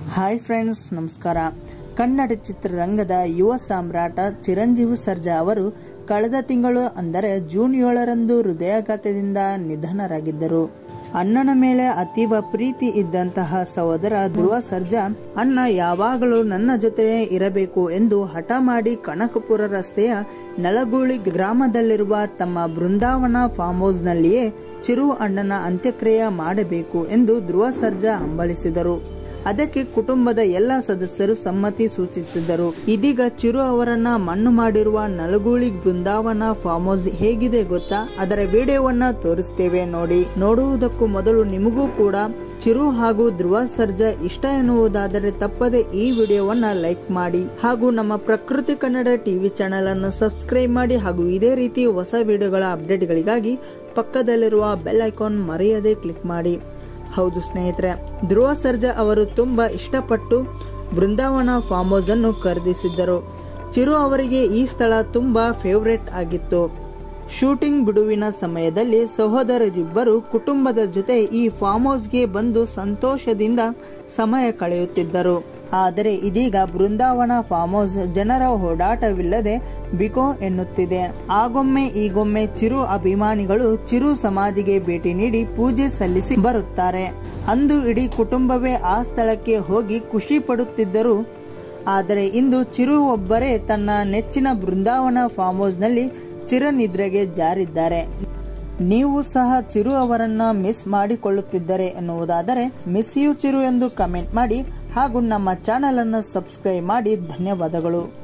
hi friends ನಮಸ್ಕಾರ ಕನ್ನಡ ಚಿತ್ರರಂಗದ ಯುವ ಸಾಮ್ರಾಟ ಚಿರಂಜೀವಿ ಸರ್ಜಾ ಅವರು ಕಳೆದ ತಿಂಗಳು ಅಂದರೆ ಜೂನ್ ಏಳರಂದು ಹೃದಯಾಘಾತದಿಂದ ನಿಧನರಾಗಿದ್ದರು ಅಣ್ಣನ ಮೇಲೆ ಅತೀವ ಪ್ರೀತಿ ಇದ್ದಂತಹ ಸಹೋದರ ಧ್ರುವ ಸರ್ಜಾ ಅಣ್ಣ ಯಾವಾಗಲೂ ನನ್ನ ಜೊತೆ ಇರಬೇಕು ಎಂದು ಹಠ ಮಾಡಿ ಕನಕಪುರ ರಸ್ತೆಯ ನಳಗೂಳಿ ಗ್ರಾಮದಲ್ಲಿರುವ ತಮ್ಮ ಬೃಂದಾವನ ಫಾರ್ಮ್ ಹೌಸ್ನಲ್ಲಿಯೇ ಚಿರು ಅಣ್ಣನ ಅಂತ್ಯಕ್ರಿಯೆ ಮಾಡಬೇಕು ಎಂದು ಧ್ರುವ ಸರ್ಜಾ ಹಂಬಲಿಸಿದರು ಅದಕ್ಕೆ ಕುಟುಂಬದ ಎಲ್ಲ ಸದಸ್ಯರು ಸಮ್ಮತಿ ಸೂಚಿಸಿದರು ಇದೀಗ ಚಿರು ಅವರನ್ನ ಮಣ್ಣು ಮಾಡಿರುವ ನಲಗೂಳಿ ಬೃಂದಾವನ ಫಾರ್ಮ್ ಹೌಸ್ ಹೇಗಿದೆ ಗೊತ್ತಾ ಅದರ ವಿಡಿಯೋವನ್ನ ತೋರಿಸ್ತೇವೆ ನೋಡಿ ನೋಡುವುದಕ್ಕೂ ಮೊದಲು ನಿಮಗೂ ಕೂಡ ಚಿರು ಹಾಗೂ ಧ್ರುವ ಸರ್ಜಾ ಇಷ್ಟ ಎನ್ನುವುದಾದರೆ ತಪ್ಪದೆ ಈ ವಿಡಿಯೋವನ್ನ ಲೈಕ್ ಮಾಡಿ ಹಾಗೂ ನಮ್ಮ ಪ್ರಕೃತಿ ಕನ್ನಡ ಟಿವಿ ಚಾನೆಲ್ ಅನ್ನು ಸಬ್ಸ್ಕ್ರೈಬ್ ಮಾಡಿ ಹಾಗೂ ಇದೇ ರೀತಿ ಹೊಸ ವಿಡಿಯೋಗಳ ಅಪ್ಡೇಟ್ಗಳಿಗಾಗಿ ಪಕ್ಕದಲ್ಲಿರುವ ಬೆಲ್ ಐಕಾನ್ ಮರೆಯದೆ ಕ್ಲಿಕ್ ಮಾಡಿ ಹೌದು ಸ್ನೇಹಿತರೆ ಧ್ರುವ ಸರ್ಜಾ ಅವರು ತುಂಬ ಇಷ್ಟಪಟ್ಟು ಬೃಂದಾವನ ಫಾರ್ಮ್ ಹೌಸ್ ಅನ್ನು ಖರೀದಿಸಿದ್ದರು ಚಿರು ಅವರಿಗೆ ಈ ಸ್ಥಳ ತುಂಬ ಫೇವ್ರೆಟ್ ಆಗಿತ್ತು ಶೂಟಿಂಗ್ ಬಿಡುವಿನ ಸಮಯದಲ್ಲಿ ಸಹೋದರರಿಬ್ಬರು ಕುಟುಂಬದ ಜೊತೆ ಈ ಫಾರ್ಮ್ ಹೌಸ್ಗೆ ಬಂದು ಸಂತೋಷದಿಂದ ಸಮಯ ಕಳೆಯುತ್ತಿದ್ದರು ಆದರೆ ಇದೀಗ ಬೃಂದಾವನ ಫಾರ್ಮ್ ಹೌಸ್ ಜನರ ಓಡಾಟವಿಲ್ಲದೆ ಬಿಕೋ ಎನ್ನುತ್ತಿದೆ ಆಗೊಮ್ಮೆ ಈಗೊಮ್ಮೆ ಚಿರು ಅಭಿಮಾನಿಗಳು ಚಿರು ಸಮಾಧಿಗೆ ಭೇಟಿ ನೀಡಿ ಪೂಜೆ ಸಲ್ಲಿಸಿ ಬರುತ್ತಾರೆ ಅಂದು ಇಡೀ ಕುಟುಂಬವೇ ಆ ಸ್ಥಳಕ್ಕೆ ಹೋಗಿ ಖುಷಿ ಪಡುತ್ತಿದ್ದರು ಆದರೆ ಇಂದು ಚಿರು ಒಬ್ಬರೇ ತನ್ನ ನೆಚ್ಚಿನ ಬೃಂದಾವನ ಫಾರ್ಮ್ ಹೌಸ್ನಲ್ಲಿ ಚಿರನಿದ್ರೆಗೆ ಜಾರಿದ್ದಾರೆ ನೀವು ಸಹ ಚಿರು ಅವರನ್ನ ಮಿಸ್ ಮಾಡಿಕೊಳ್ಳುತ್ತಿದ್ದರೆ ಎನ್ನುವುದಾದರೆ ಮಿಸ್ ಯು ಚಿರು ಎಂದು ಕಮೆಂಟ್ ಮಾಡಿ ಹಾಗೂ ನಮ್ಮ ಚಾನಲ್ ಅನ್ನು ಸಬ್ಸ್ಕ್ರೈಬ್ ಮಾಡಿ ಧನ್ಯವಾದಗಳು